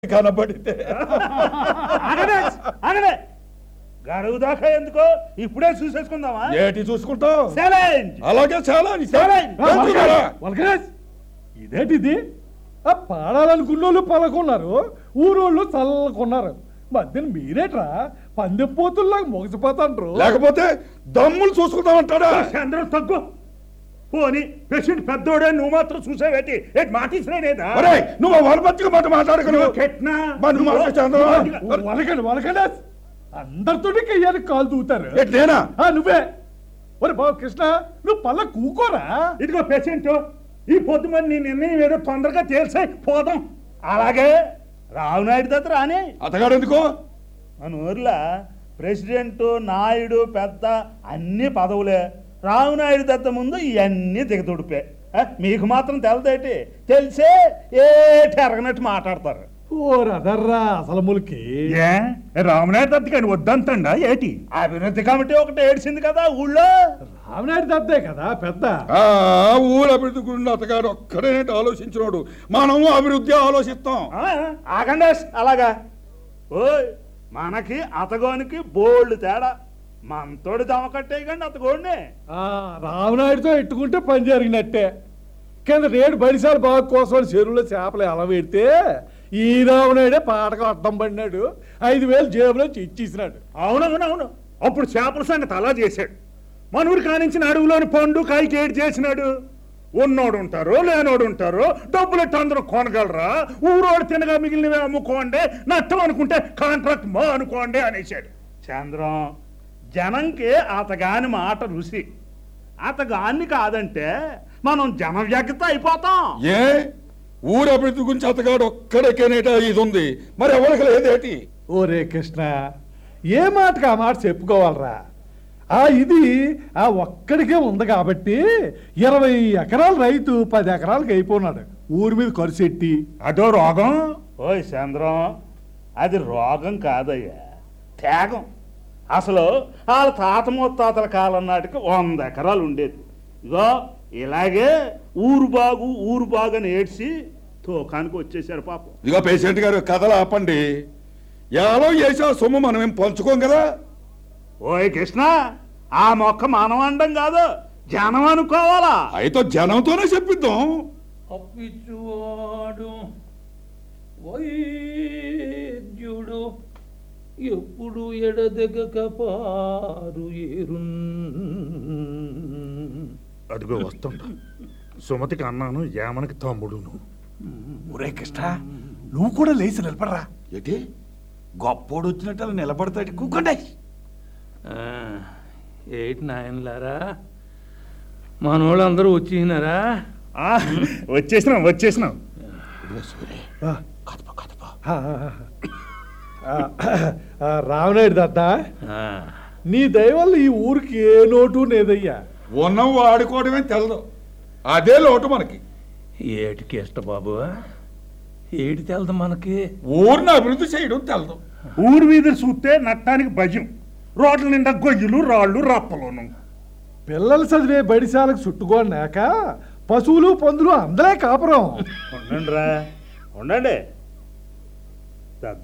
కనబడితే ఆగనే ఆగనే గడువు దాకా ఎందుకో ఇప్పుడే చూసేసుకుందామా ఏటి చూసుకుంటావు ఛాలెంజ్ అలాగే చాలా నీ Challenge. తెలుసుకురా. వల్కరాజ్ ఇదేంటిది ఆ పాడాలనుకున్నోళ్ళు పలకున్నారు ఊరోళ్ళు చల్లకున్నారు మధ్యన మీరేట్రా పందెపోతుల్లాగా మొగసిపోతాండ్రు లేకపోతే దమ్ములు చూసుకుంటామంటాడా చంద్రం తగ్గు పోని పేషెంట్ పెద్దోడే నువ్వు మాత్రం చూసావేటి ఏంటి మాట ఇసిరేనేదా ఒరేయ్, నువ్వు వలపచ్చిగా మాట మాట్లాడకను కెట్నా మరి నువ్వు మాట్లాడు చంద్రం. వలకండి వలకండి అందరితోటి కయ్యానికి కాలు దూతారు ఏంటి నేనా ఆ, నువ్వే ఒరే బాబు కృష్ణ నువ్వు పల్ల కూకోరా ఇదిగో పేషెంట్ ఈ పొద్దు మరి నీ నిర్ణయం ఏదో తొందరగా తేల్సాయి పోదాం అలాగే రావునాయుడు దగ్గర రాని అతగాడు ఎందుకో మన ఊర్లో ప్రెసిడెంట్ నాయుడు పెద్ద అన్ని పదవులే రావునాయుడు దత్త ముందు ఇవన్నీ దిగతుడిపే ఆ, మీకు మాత్రం తెలదేటి తెలిసే ఏటి ఎరగనట్టు మాట్లాడతారు ఓ రదర్రా అసలు ములికి ఏ రామనాయుడు దత్త కానీ వద్దంతండా ఏటి అభివృద్ధి కమిటీ ఒకటి ఏడ్చింది కదా ఊళ్ళో రామనాయుడు దద్దే కదా పెద్ద ఆ ఊరు అభివృద్ధి గురించి అతగాడు ఒక్కడే ఆలోచించినోడు మనము అభివృద్ధి ఆలోచిస్తాం ఆ, ఆగండి అలాగా ఓయ్ మనకి అతగోనికి బోల్డ్ తేడా మనతోడు దమ కట్టేయకండి అతగోడిని ఆ రామనాయుడుతో ఎట్టుకుంటే పని జరిగినట్టే కింద రేడు బడిసాల బాగు కోసం చెరువులో చేపలు ఎలా పెడితే ఈ రామనాయుడే పాటకు అడ్డం పడినాడు ఐదు వేలు జేబులో ఇచ్చేసినాడు అవునవునవును అప్పుడు చేపల సంగతి అలా చేశాడు మనూరు కానించిన అడవిలోని పండు కాయకి ఏడు చేసినాడు ఉన్నోడు ఉంటారు లేనోడు ఉంటారు డబ్బులు ఎట్టు అందరూ కొనగలరా ఊరోడు తినగా మిగిలినవి అమ్ముకోండి నష్టం అనుకుంటే కాంట్రాక్ట్ మా అనుకోండి అనేసాడు చంద్రం జనంకి అతగాని మాట రుచి అతగాన్ని కాదంటే మనం జన వ్యక్త అయిపోతాం ఏ ఊరు అభివృద్ధి గురించి అతగాడు ఒక్కడికేనేట ఇది ఉంది మరి ఎవరికి లేదేటి ఓరే కృష్ణ ఏ మాటకు ఆ మాట చెప్పుకోవాలరా ఆ ఇది ఆ ఒక్కడికే ఉంది కాబట్టి ఇరవై ఎకరాల రైతు పది ఎకరాలకు అయిపోన్నాడు ఊరి మీద ఖర్చు ఎట్టి అదో రోగం ఓయ్ చంద్రం అది రోగం కాదయ్యా త్యాగం అసలు వాళ్ళ తాత ముత్తాతల కాలం నాటికి వంద ఎకరాలు ఉండేది ఇగో ఇలాగే ఊరు బాగు ఊరు బాగు అని ఏడ్చి తోకానికి వచ్చేసారు పాపం ఇదిగో పేషెంట్ గారు కథలు ఆపండి ఎలా చేసా సొమ్ము మనం ఏం పంచుకోం కదా ఓయ్ కృష్ణ ఆ మొక్క మనం అండం కాదు జనం అనుకోవాలా అయితే జనంతోనే చెప్పిద్దాం అప్పిచ్చువాడు వైద్యుడు ఎప్పుడు ఎడదెగక పారు ఏరున్ అదిగో వస్తుంటా సుమతికి అన్నాను యామనికి తమ్ముడును ఒరే కృష్ణ నువ్వు కూడా లేచి నిలబడరా ఏంటి గొప్పోడు వచ్చినట్టు అలా నిలబడతాడు కూకండి ఆ, ఏటి నాయనలారా మనోళ్ళందరూ వచ్చినారా వచ్చేసినాం వచ్చేసినాం ఆ, ఆ, ఆ, ఆ, రామనాయుడు దత్త ఆ, నీ దయ వల్ల ఈ ఊరికి ఏ లోటు లేదయ్యా ఉన్నం వాడుకోవడమే తెలదు అదే లోటు మనకి ఏటికి ఇష్ట బాబు ఏటి తెలదు మనకి ఊరిని అభివృద్ధి చేయడం తెలదు ఊరు వీధులు చూస్తే నట్టానికి భయం రోడ్ల నిండా గొయ్యలు రాళ్ళు రప్పలోను పిల్లలు చదివే బడిశాలకు చుట్టుకోనాక పశువులు పందులు అందరే కాపురం ఉండండి రా ఉండండి పెద్ద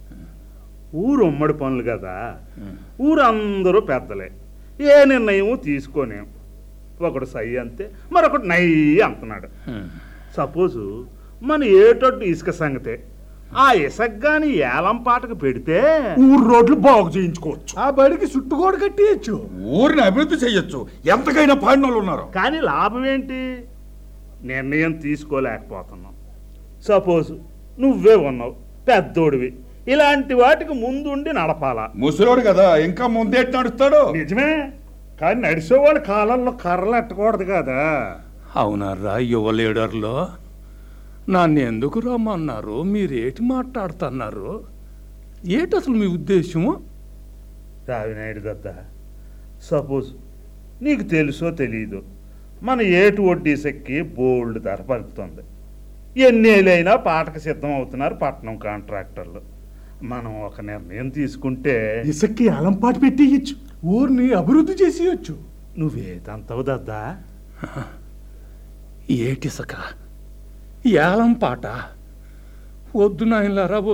ఊరు ఉమ్మడి పనులు కదా ఊరు అందరూ పెద్దలే ఏ నిర్ణయము తీసుకోనేం ఒకడు సై అంతే మరొకటి నై అంటున్నాడు హ్మ్. సపోజు మన ఏటొట్టు ఇసుక సంగతే ఆ ఇసగ్గాని ఏలం పాటకు పెడితే ఊరు రోడ్లు బాగు చేయించుకోవచ్చు ఆ బడికి చుట్టుకోడు కట్టియచ్చు ఊరిని అభివృద్ధి చేయొచ్చు ఎంతకైనా పాడిన వాళ్ళు ఉన్నారు కానీ లాభం ఏంటి నిర్ణయం తీసుకోలేకపోతున్నాం సపోజ్ నువ్వే ఉన్నావు పెద్దోడివి ఇలాంటి వాటికి ముందుండి నడపాలా ముసలోడు కదా ఇంకా ముందేటి నడుస్తాడు నిజమే కానీ నడిచేవాడు కాలంలో కర్రలు ఎట్టకూడదు కదా అవునారా యువ లీడర్లో నన్ను ఎందుకు రమ్మన్నారు మీరేటి మాట్లాడుతున్నారు ఏటి అసలు మీ ఉద్దేశము రావినాయుడు దద్ద సపోజ్ నీకు తెలుసో తెలియదు మన ఏటు వడ్డీ సెక్కి బోల్డ్ ధర పలుకుతుంది ఎన్నేళ్ళైనా పాటకు సిద్ధం అవుతున్నారు పట్నం కాంట్రాక్టర్లు మనం ఒక నిర్ణయం తీసుకుంటే ఇసక్కి అలంపాటు పెట్టియచ్చు ఊరిని అభివృద్ధి చేసేయచ్చు నువ్వేదంతవు దద్దా ఏటిసక ఏలం పాట వద్దు నాయనలారా